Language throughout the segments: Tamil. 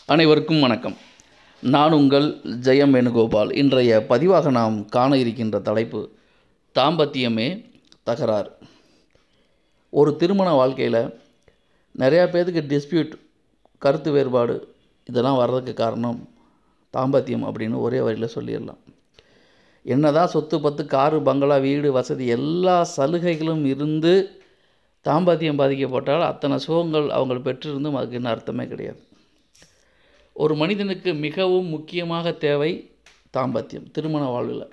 அனைவருக்கும் வணக்கம் நான் உங்கள் ஜெயம் வேணுகோபால் இன்றைய பதிவாக நாம் காண இருக்கின்ற தலைப்பு தாம்பத்தியமே தகராறு ஒரு திருமண வாழ்க்கையில் நிறையா பேருக்கு டிஸ்பியூட் கருத்து வேறுபாடு இதெல்லாம் வர்றதுக்கு காரணம் தாம்பத்தியம் அப்படின்னு ஒரே வரியில் சொல்லிடலாம் என்னதான் சொத்து பத்து காரு பங்களா வீடு வசதி எல்லா சலுகைகளும் இருந்து தாம்பத்தியம் பாதிக்கப்பட்டால் அத்தனை சுகங்கள் அவங்க பெற்றிருந்தும் அதுக்கு என்ன அர்த்தமே கிடையாது ஒரு மனிதனுக்கு மிகவும் முக்கியமாக தேவை தாம்பத்தியம் திருமண வாழ்வில்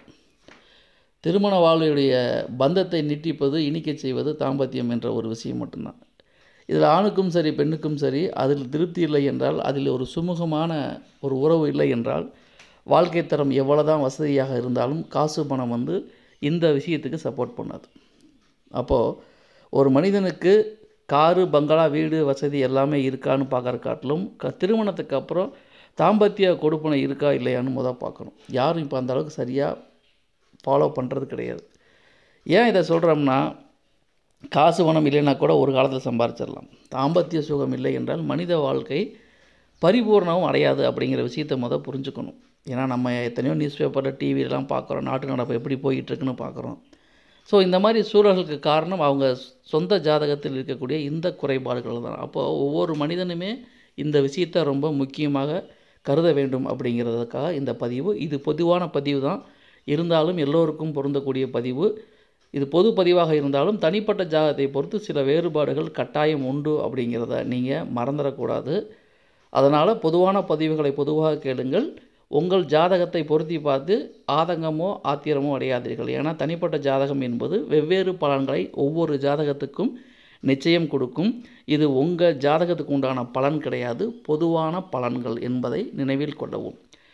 திருமண வாழ்வுடைய பந்தத்தை நீட்டிப்பது இனிக்கச் செய்வது தாம்பத்தியம் என்ற ஒரு விஷயம் மட்டும்தான் இதில் ஆணுக்கும் சரி பெண்ணுக்கும் சரி அதில் திருப்தி இல்லை என்றால் அதில் ஒரு சுமூகமான ஒரு உறவு இல்லை என்றால் வாழ்க்கை தரம் எவ்வளோதான் வசதியாக இருந்தாலும் காசு பணம் வந்து இந்த விஷயத்துக்கு சப்போர்ட் பண்ணாது அப்போது ஒரு மனிதனுக்கு காரு பங்களா வீடு வசதி எல்லாமே இருக்கான்னு பார்க்குற காட்டிலும் க திருமணத்துக்கு அப்புறம் தாம்பத்திய கொடுப்பனை இருக்கா இல்லையான்னு முத பார்க்கணும் யாரும் இப்போ அந்த அளவுக்கு சரியாக ஃபாலோ பண்ணுறது கிடையாது ஏன் இதை சொல்கிறோம்னா காசு பணம் இல்லைன்னா கூட ஒரு காலத்தில் சம்பாரிச்சிடலாம் தாம்பத்திய சுகம் இல்லை என்றால் மனித வாழ்க்கை பரிபூர்ணமும் அடையாது அப்படிங்கிற விஷயத்தை முத புரிஞ்சுக்கணும் ஏன்னா நம்ம எத்தனையோ நியூஸ் பேப்பரில் டிவிலலாம் பார்க்குறோம் நாட்டு நடப்பு எப்படி போயிட்டுருக்குன்னு பார்க்குறோம் ஸோ இந்த மாதிரி சூழல்களுக்கு காரணம் அவங்க சொந்த ஜாதகத்தில் இருக்கக்கூடிய இந்த குறைபாடுகள் தான் அப்போது ஒவ்வொரு மனிதனுமே இந்த விஷயத்தை ரொம்ப முக்கியமாக கருத வேண்டும் அப்படிங்கிறதுக்காக இந்த பதிவு இது பொதுவான பதிவு தான் இருந்தாலும் எல்லோருக்கும் பொருந்தக்கூடிய பதிவு இது பொது பதிவாக இருந்தாலும் தனிப்பட்ட ஜாதகத்தை பொறுத்து சில வேறுபாடுகள் கட்டாயம் உண்டு அப்படிங்கிறத நீங்கள் மறந்துடக்கூடாது அதனால் பொதுவான பதிவுகளை பொதுவாக கேளுங்கள் உங்கள் ஜாதகத்தை பொருத்தி பார்த்து ஆதங்கமோ ஆத்திரமோ அடையாதீர்கள் ஏன்னா தனிப்பட்ட ஜாதகம் என்பது வெவ்வேறு பலன்களை ஒவ்வொரு ஜாதகத்துக்கும் நிச்சயம் கொடுக்கும் இது உங்கள் ஜாதகத்துக்கு உண்டான பலன் கிடையாது பொதுவான பலன்கள் என்பதை நினைவில் கொள்ளவும்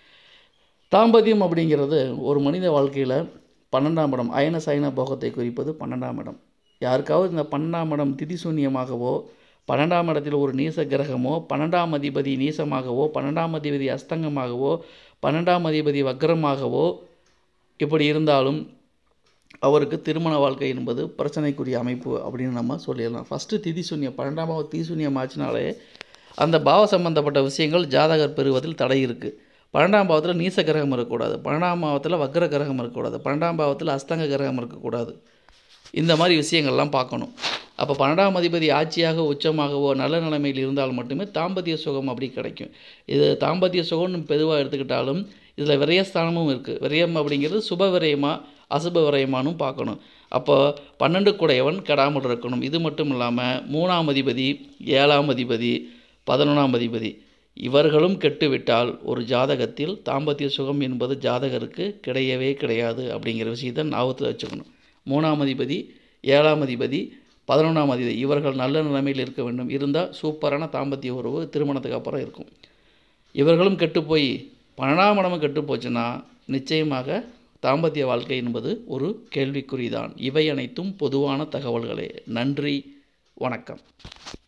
தாம்பத்தியம் அப்படிங்கிறது ஒரு மனித வாழ்க்கையில் பன்னெண்டாம் இடம் அயன சயன போகத்தை குறிப்பது பன்னெண்டாம் இடம் யாருக்காவது இந்த பன்னெண்டாம் இடம் திதிசூன்யமாகவோ பன்னெண்டாம் இடத்தில் ஒரு நீச கிரகமோ பன்னெண்டாம் அதிபதி நீசமாகவோ பன்னெண்டாம் அதிபதி அஸ்தங்கமாகவோ பன்னெண்டாம் அதிபதி வக்ரமாகவோ இப்படி இருந்தாலும் அவருக்கு திருமண வாழ்க்கை என்பது பிரச்சனைக்குரிய அமைப்பு அப்படின்னு நம்ம சொல்லிடலாம் ஃபஸ்ட்டு திதி சூன்யம் பன்னெண்டாம் பாவம் திதி சூன்யம் ஆச்சுனாலே அந்த பாவ சம்பந்தப்பட்ட விஷயங்கள் ஜாதகர் பெறுவதில் தடை இருக்குது பன்னெண்டாம் பாவத்தில் நீச கிரகம் இருக்கக்கூடாது பன்னெண்டாம் பாவத்தில் வக்ர கிரகம் இருக்கக்கூடாது பன்னெண்டாம் பாவத்தில் அஸ்தங்க கிரகம் இருக்கக்கூடாது இந்த மாதிரி விஷயங்கள்லாம் பார்க்கணும் அப்போ பன்னெண்டாம் அதிபதி ஆட்சியாக உச்சமாகவோ நல்ல நிலைமையில் இருந்தால் மட்டுமே தாம்பத்திய சுகம் அப்படி கிடைக்கும் இது தாம்பத்திய சுகம்னு பொதுவாக எடுத்துக்கிட்டாலும் இதில் விரயஸ்தானமும் இருக்குது விரயம் அப்படிங்கிறது சுப விரயமா அசுப விரயமானும் பார்க்கணும் அப்போ பன்னெண்டு குடையவன் கெடாமல் இருக்கணும் இது மட்டும் இல்லாமல் மூணாம் அதிபதி ஏழாம் அதிபதி பதினொன்றாம் அதிபதி இவர்களும் கெட்டுவிட்டால் ஒரு ஜாதகத்தில் தாம்பத்திய சுகம் என்பது ஜாதகருக்கு கிடையவே கிடையாது அப்படிங்கிற விஷயத்தை ஞாபகத்தில் வச்சுக்கணும் மூணாம் அதிபதி ஏழாம் அதிபதி பதினொன்றாம் அதிபதி இவர்கள் நல்ல நிலைமையில் இருக்க வேண்டும் இருந்தால் சூப்பரான தாம்பத்திய உறவு திருமணத்துக்கு அப்புறம் இருக்கும் இவர்களும் கெட்டுப்போய் பன்னெண்டாம் இடமும் கெட்டு போச்சுன்னா நிச்சயமாக தாம்பத்திய வாழ்க்கை என்பது ஒரு கேள்விக்குறிதான் இவை அனைத்தும் பொதுவான தகவல்களே நன்றி வணக்கம்